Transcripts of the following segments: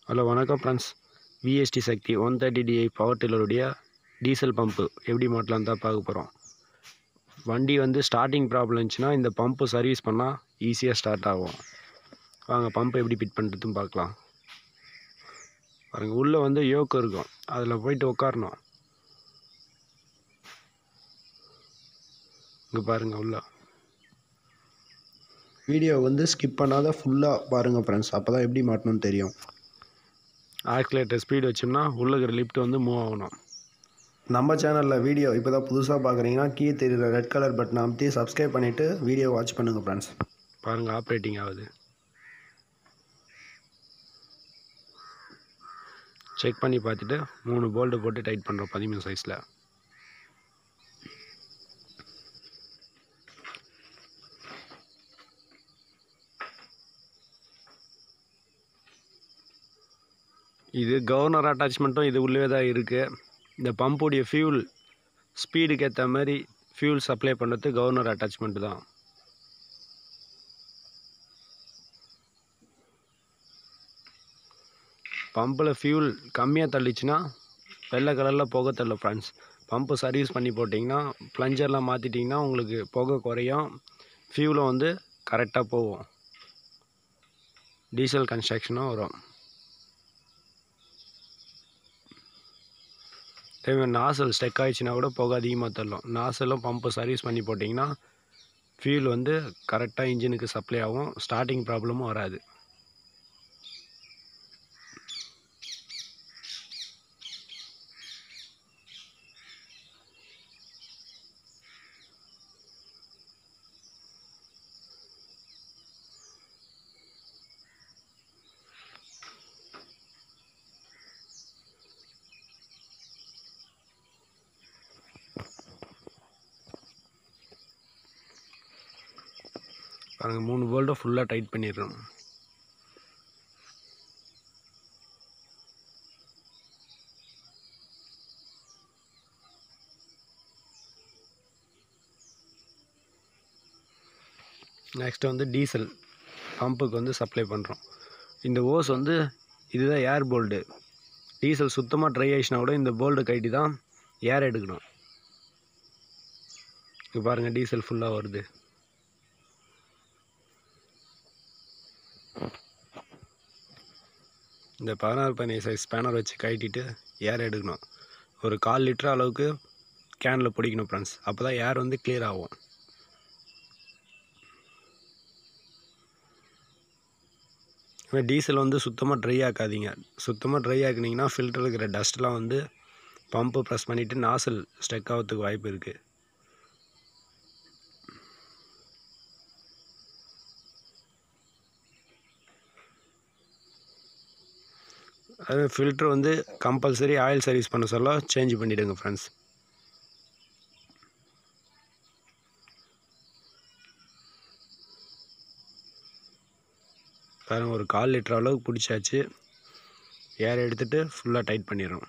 hello வணக்கம் friends VST Shakti one thirty DI power டில்லருடைய diesel pump எப்படி மாட்டலாம் தான் பார்க்க போகிறோம் வண்டி வந்து ஸ்டார்டிங் ப்ராப்ளம் இருந்துச்சுன்னா இந்த பம்பு சர்வீஸ் பண்ணால் ஈஸியாக ஸ்டார்ட் ஆகும் வாங்க பம்பை எப்படி ஃபிட் பண்ணுறதுன்னு பார்க்கலாம் பாருங்கள் உள்ளே வந்து யோக்கு இருக்கும் அதில் போயிட்டு உட்காரணும் இங்கே பாருங்கள் உள்ள வீடியோ வந்து ஸ்கிப் பண்ணாத ஃபுல்லாக பாருங்கள் ஃப்ரெண்ட்ஸ் அப்போ தான் எப்படி மாட்டணும்னு தெரியும் ஆக்சிலேட்டர் ஸ்பீடு வச்சோம்னா உள்ள இருக்கிற லிஃப்ட் வந்து மூவ் ஆகணும் நம்ம சேனலில் வீடியோ இப்போ தான் புதுசாக பார்க்குறீங்கன்னா கீழே தெரியுற ரெட் கலர் பட்டனை அமைத்தி சப்ஸ்கிரைப் பண்ணிவிட்டு வீடியோ வாட்ச் பண்ணுங்கள் ஃப்ரெண்ட்ஸ் பாருங்கள் ஆப்ரேட்டிங் ஆகுது செக் பண்ணி பார்த்துட்டு மூணு போல்டு போட்டு டைட் பண்ணுறோம் பதிமூணு சைஸில் இது கவர்னர் அட்டாச்மெண்ட்டும் இது உள்ளே தான் இருக்குது இந்த பம்புடைய ஃபியூல் ஸ்பீடுக்கு ஏற்ற மாதிரி ஃபியூல் சப்ளை பண்ணுறது கவர்னர் அட்டாச்மெண்ட் தான் பம்பில் ஃபியூல் கம்மியாக தள்ளிச்சுன்னா வெள்ளை கலரில் புகை தள்ளும் ஃப்ரெண்ட்ஸ் பம்பு சர்வீஸ் பண்ணி போட்டிங்கன்னா ப்ளஞ்சர்லாம் மாற்றிட்டிங்கன்னா உங்களுக்கு புகை குறையும் ஃபியூலும் வந்து கரெக்டாக போகும் டீசல் கன்ஸ்ட்ரக்ஷனும் வரும் அதே நாசல் ஸ்டெக் ஆயிடுச்சுன்னா கூட புகை அதிகமாக தள்ளும் நாசலும் பம்பு சர்வீஸ் பண்ணி போட்டிங்கன்னா ஃபியூல் வந்து கரெக்டாக இன்ஜினுக்கு சப்ளை ஆகும் ஸ்டார்டிங் ப்ராப்ளமும் வராது பாருங்கள் மூணு போல்ட்டை ஃபுல்லாக டைட் பண்ணிடுறோம் நெக்ஸ்ட் வந்து டீசல் பம்புக்கு வந்து சப்ளை பண்ணுறோம் இந்த ஓஸ் வந்து இதுதான் ஏர் போல்டு டீசல் சுத்தமாக ட்ரை ஆயிடுச்சுனா கூட இந்த போல்டு கட்டி தான் ஏர் எடுக்கணும் இங்கே பாருங்கள் டீசல் ஃபுல்லாக வருது இந்த பதினாறு பதினேழு சைஸ் ஸ்பேனர் வச்சு கட்டிட்டு ஏர் எடுக்கணும் ஒரு கால் லிட்டர் அளவுக்கு கேனில் பிடிக்கணும் ஃப்ரெண்ட்ஸ் அப்போ தான் ஏர் வந்து கிளியர் ஆகும் டீசல் வந்து சுத்தமாக ட்ரை ஆக்காதீங்க சுத்தமாக ட்ரை ஆக்குனீங்கன்னா ஃபில்டர் இருக்கிற டஸ்ட்லாம் வந்து பம்பு ப்ரெஸ் பண்ணிவிட்டு நாசல் ஸ்டெக் ஆகிறதுக்கு வாய்ப்பு இருக்குது அது ஃபில்ட்ரு வந்து கம்பல்சரி ஆயில் சர்வீஸ் பண்ண சொல்ல சேஞ்ச் பண்ணிவிடுங்க ஃப்ரெண்ட்ஸ் பாருங்க ஒரு கால் லிட்டர் அளவுக்கு பிடிச்சாச்சு ஏர் எடுத்துகிட்டு ஃபுல்லாக டைட் பண்ணிடுறோம்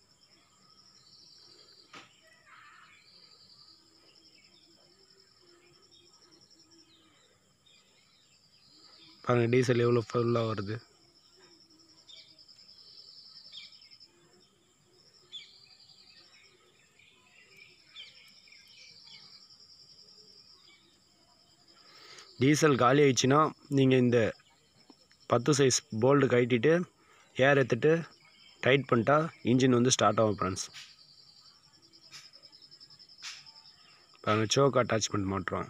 பாருங்கள் டீசல் எவ்வளோ ஃபுல்லாக வருது டீசல் காலி ஆயிடுச்சுன்னா நீங்கள் இந்த பத்து சைஸ் போல்டு கட்டிட்டு ஏர் எடுத்துட்டு டைட் பண்ணிட்டா இன்ஜின் வந்து ஸ்டார்ட் ஆகும் ஃப்ரெண்ட்ஸ் பாருங்கள் சோக் அட்டாச்மெண்ட் மாட்டுறோம்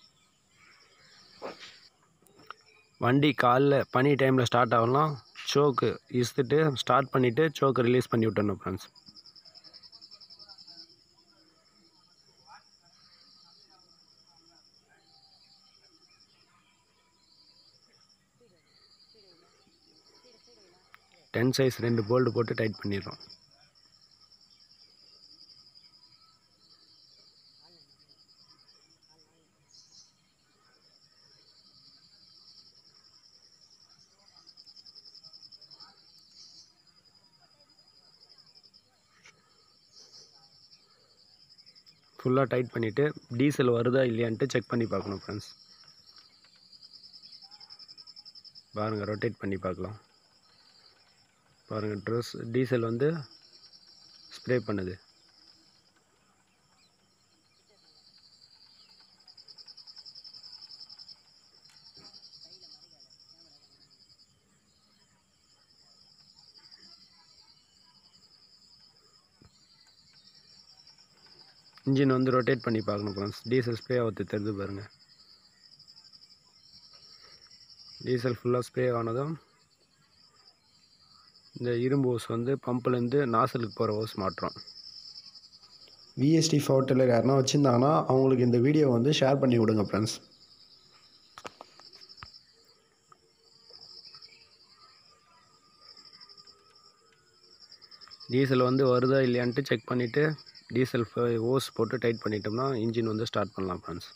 வண்டி காலைல பனி டைமில் ஸ்டார்ட் ஆகலாம் சோக்கு இசுத்துட்டு ஸ்டார்ட் பண்ணிவிட்டு சோக்கை ரிலீஸ் பண்ணி விட்டணும் ஃப்ரெண்ட்ஸ் டென் சைஸ் ரெண்டு போல்டு போட்டு டைட் பண்ணிடுறோம் ஃபுல்லாக டைட் பண்ணிவிட்டு டீசல் வருதா இல்லையான்ட்டு செக் பண்ணி பார்க்கணும் ஃப்ரெண்ட்ஸ் பாருங்கள் ரொட்டேட் பண்ணி பார்க்கலாம் பாருங்கள் ட்ரெஸ் டீசல் வந்து ஸ்ப்ரே பண்ணுது இன்ஜின் வந்து ரொட்டேட் பண்ணி பார்க்கணும் ஃப்ரெண்ட்ஸ் டீசல் ஸ்ப்ரே ஆகுது தெரிஞ்சு பாருங்கள் டீசல் ஃபுல்லாக ஸ்ப்ரே ஆனதும் இந்த இரும்பு ஹோஸ் வந்து பம்ப்லேருந்து நாசலுக்கு போகிற ஹோஸ் மாட்டுறோம் விஎஸ்டி பவர் டில்லர் யாருன்னா வச்சுருந்தாங்கன்னா அவங்களுக்கு இந்த வீடியோ வந்து ஷேர் பண்ணி விடுங்க ஃப்ரெண்ட்ஸ் டீசல் வந்து வருதா இல்லையான்ட்டு செக் பண்ணிவிட்டு டீசல் ஹோஸ் போட்டு டைட் பண்ணிட்டோம்னா இன்ஜின் வந்து ஸ்டார்ட் பண்ணலாம் ஃப்ரெண்ட்ஸ்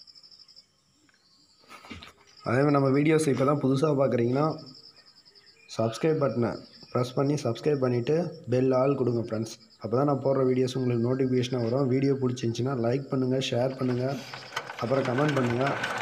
அதே மாதிரி நம்ம வீடியோஸ் இப்போ தான் புதுசாக பார்க்குறீங்கன்னா சப்ஸ்கிரைப் பட்டனை ப்ரெஸ் பண்ணி சப்ஸ்கிரைப் பண்ணிவிட்டு பெல் ஆல் கொடுங்க ஃப்ரெண்ட்ஸ் அப்போ தான் நான் போடுற வீடியோஸ் உங்களுக்கு நோட்டிஃபிகேஷனாக வரும் வீடியோ பிடிச்சிருந்துச்சின்னா லைக் பண்ணுங்கள் ஷேர் பண்ணுங்கள் அப்புறம் கமெண்ட் பண்ணுங்கள்